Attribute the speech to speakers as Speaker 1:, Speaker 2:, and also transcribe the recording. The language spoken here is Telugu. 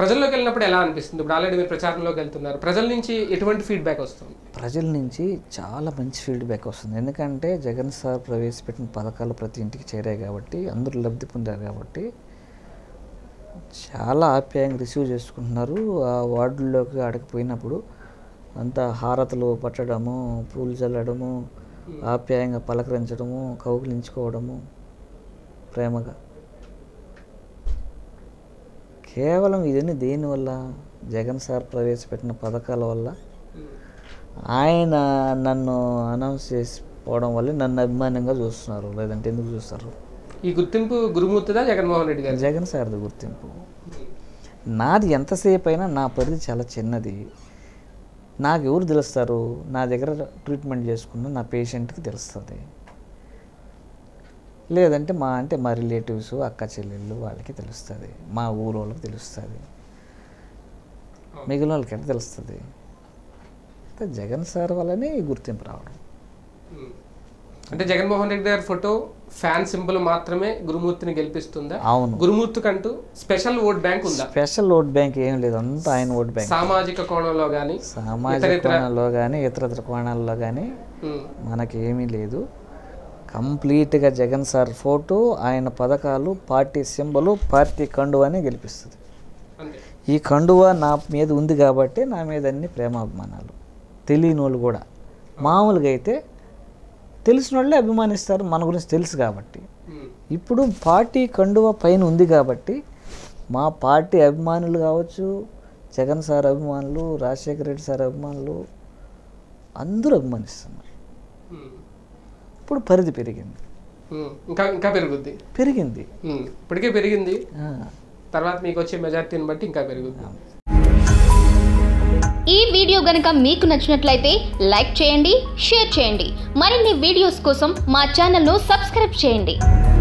Speaker 1: ప్రజల్లోకి వెళ్ళినప్పుడు ఎలా అనిపిస్తుంది ఇప్పుడు ఆల్రెడీ మీరు ప్రచారంలోకి వెళ్తున్నారు ప్రజల నుంచి ఎటువంటి ఫీడ్బ్యాక్ వస్తుంది
Speaker 2: ప్రజల నుంచి చాలా మంచి ఫీడ్బ్యాక్ వస్తుంది ఎందుకంటే జగన్ సార్ ప్రవేశపెట్టిన పథకాలు ప్రతి ఇంటికి చేరాయి కాబట్టి అందరూ లబ్ధి పొందారు కాబట్టి చాలా ఆప్యాయంగా రిసీవ్ చేసుకుంటున్నారు ఆ వార్డుల్లోకి ఆడకపోయినప్పుడు అంతా హారతలు పట్టడము పూలు చల్లడము ఆప్యాయంగా పలకరించడము కౌగిలించుకోవడము ప్రేమగా కేవలం ఇదన్నీ దేనివల్ల జగన్ సార్ ప్రవేశపెట్టిన పథకాల వల్ల ఆయన నన్ను అనౌన్స్ చేసిపోవడం వల్ల నన్ను అభిమానంగా చూస్తున్నారు లేదంటే ఎందుకు చూస్తారు
Speaker 1: ఈ గుర్తింపు గురుమూర్తిదా జగన్మోహన్ రెడ్డి గారు
Speaker 2: జగన్ సార్ది గుర్తింపు నాది ఎంతసేపు అయినా నా పరిధి చాలా చిన్నది నాకు ఎవరు తెలుస్తారు నా దగ్గర ట్రీట్మెంట్ చేసుకున్న నా పేషెంట్కి తెలుస్తుంది లేదంటే మా అంటే మా రిలేటివ్స్ అక్క చెల్లెళ్ళు వాళ్ళకి తెలుస్తుంది మా ఊరు వాళ్ళకి తెలుస్తుంది మిగిలిన వాళ్ళకి ఎట్లా తెలుస్తుంది అయితే జగన్ సార్ వల్లనే ఈ గుర్తింపు రావడం
Speaker 1: అంటే జగన్మోహన్ రెడ్డి గారి ఫోటో ఫ్యాన్ సింబల్ మాత్రమే గురుమూర్తిని గెలిపిస్తుందా
Speaker 2: అవును
Speaker 1: గురుమూర్తి కంటూ స్పెషల్ ఓట్ బ్యాంక్ ఉందా
Speaker 2: స్పెషల్ ఓట్ బ్యాంక్ ఏం లేదు అంతా ఆయన ఓట్ బ్యాంక్
Speaker 1: సామాజిక కోణంలో కానీ
Speaker 2: సామాజిక కోణంలో కానీ ఇతరత్ర కోణాల్లో కానీ మనకి ఏమీ లేదు కంప్లీట్గా జగన్ సార్ ఫోటో ఆయన పథకాలు పార్టీ సింబలు పార్టీ కండువానే గెలిపిస్తుంది
Speaker 1: అంతే
Speaker 2: ఈ కండువా నా మీద ఉంది కాబట్టి నా మీద అన్ని ప్రేమాభిమానాలు తెలియని వాళ్ళు కూడా మామూలుగా అయితే తెలిసిన వాళ్ళే అభిమానిస్తారు మన గురించి తెలుసు కాబట్టి
Speaker 1: ఉమ్.
Speaker 2: ఇప్పుడు పార్టీ కండువ పైన ఉంది కాబట్టి మా పార్టీ అభిమానులు కావచ్చు జగన్ సార్ అభిమానులు రాజశేఖర రెడ్డి సార్ అభిమానులు అందరూ అభిమానిస్తున్నారు
Speaker 1: ఉమ్.
Speaker 2: ఇప్పుడు పరిధి పెరిగింది
Speaker 1: ఉమ్. ఇంకా ఇంకా పెరుగుద్ది
Speaker 2: పెరిగింది
Speaker 1: ఉమ్. ఇప్పటికే పెరిగింది
Speaker 2: ఆ,
Speaker 1: తర్వాత మీకు వచ్చే మెజార్టీని బట్టి ఇంకా పెరుగుద్ది
Speaker 3: ఈ వీడియో గనుక మీకు నచ్చినట్లయితే లైక్ చేయండి షేర్ చేయండి మరిన్ని వీడియోస్ కోసం మా ఛానల్ను సబ్స్క్రైబ్ చేయండి